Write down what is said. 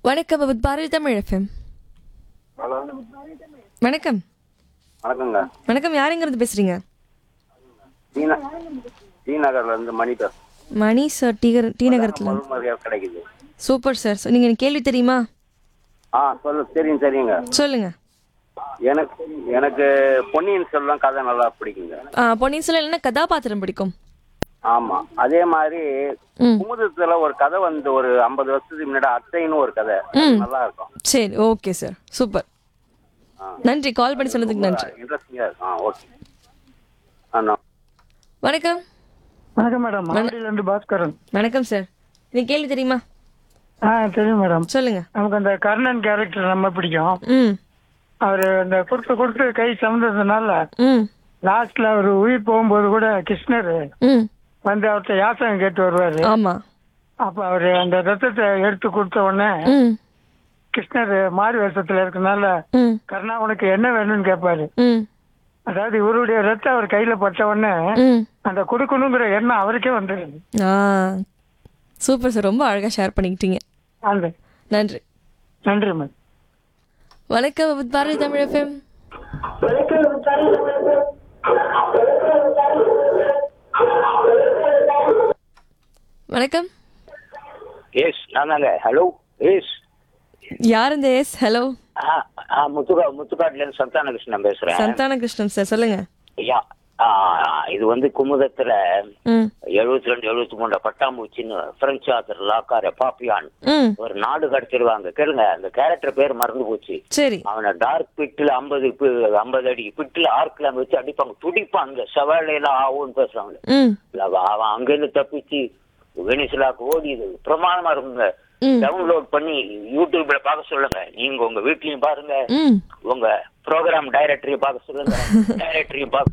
வணக்கம் with Bharathi Tamil FM hello வணக்கம் வணக்கங்க வணக்கம் யாருங்கிறது பேசுறீங்க டி ந- டி நகர்ல இருந்து மணி பேசுறேன் மணி சார் டி டி நகரத்தில் முழுமதியாக கிடைக்குது சூப்பர் சார் So, நீங்க எனக்கு கேள்வி தெரியுமா ஆ சொல்லு தெரியும் சரிங்க சொல்லுங்க எனக்கு எனக்கு பொன்னியின் செல்வன் கதை நல்லா பிடிக்குங்க ஆ, பொன்னியின் செல்வன் என்ன கதாபாத்திரம் பிடிக்கும் ஆமா அதே மாதிரி ம் குமுதத்துல ஒரு கதை வந்து ஒரு ஐம்பது வருஷத்துக்கு முன்னாடி அத்தைன்னு ஒரு கதை ம். நல்லா இருக்கும் சரி ஓகே சார் சூப்பர் நன்றி கால் பண்ணி சொன்னதுக்கு நன்றி இன்ட்ரெஸ்டிங்கா இருக்கும் ஆ ஓகே ஆ நான் வணக்கம் வணக்கம் மேடம் மாவடியில இருந்து பாஸ்கரன் வணக்கம் சார் எனக்கு கேள்வி தெரியுமா ஆ தெரியும் மேடம் சொல்லுங்க நமக்கு அந்த கர்ணன் கேரக்டர் ரொம்ப பிடிக்கும் ம் அவர் அந்த கொடுத்து கொடுத்து கை சமந்ததுனால ம் லாஸ்ட்ல அவர் உயிர் போகும்போது கூட கிருஷ்ணர் ம் வந்து அவர்கிட்ட யாசகம் கேட்டு வருவாரு ஆமா அப்ப அவரு அந்த ரத்தத்தை எடுத்து கொடுத்த உடனே ம் கிருஷ்ணர் மாறு வேஷத்துல இருக்கனால ம் கர்ணா உனக்கு என்ன வேணும்னு கேட்பாரு ம் அதாவது இவருடைய ரத்தம் அவர் கையில பட்ட உடனே ம் அந்த கொடுக்கணுங்கிற எண்ணம் அவருக்கே வந்துடுது ஆ சூப்பர் சார் ரொம்ப அழகாக ஷேர் பண்ணிக்கிட்டீங்க அந்த நன்றி நன்றி மேடம் வணக்கம் வித் பாரதி தமிழ் எஃப்எம் வணக்கம் எஸ் நான் தாங்க ஹலோ எஸ் யார் இந்த எஸ் ஹலோ ஆ ஆ முத்துக்கா முத்துக்காட்டுலேருந்து சந்தான கிருஷ்ணன் பேசுகிறேன் சந்தான கிருஷ்ணன் சார் சொல்லுங்க ஐயா ஆ, இது வந்து குமுதத்தில் ம் எழுபத்தி ரெண்டு எழுபத்தி மூணு பட்டாம்பூச்சின்னு பிரெஞ்சு ஆத்தர் லாக்கார பாப்பியான் ம் ஒரு நாடு கடத்திடுவாங்க கேளுங்க அந்த கேரக்டர் பேர் மறந்து போச்சு சரி அவனை டார்க் பிட்டில் ஐம்பது ஐம்பது அடி பிட்டில் ஆர்க்கில் வச்சு அடிப்பாங்க துடிப்பான் அந்த செவாலையெல்லாம் ஆகும்னு பேசுறாங்க ம் இல்ல, அவ- அவன் அங்கிருந்து தப்பிச்சு வெனிசுலாக்கு ஓடி இது பிரமாணமா இருக்குங்க ம். டவுன்லோட் பண்ணி யூடியூப்ல பார்க்க சொல்லுங்க நீங்க உங்க வீட்லயும் பாருங்க ம் உங்க ப்ரோக்ராம் டைரக்டரையும் பார்க்க சொல்லுங்க டைரக்டரையும் பார்க்க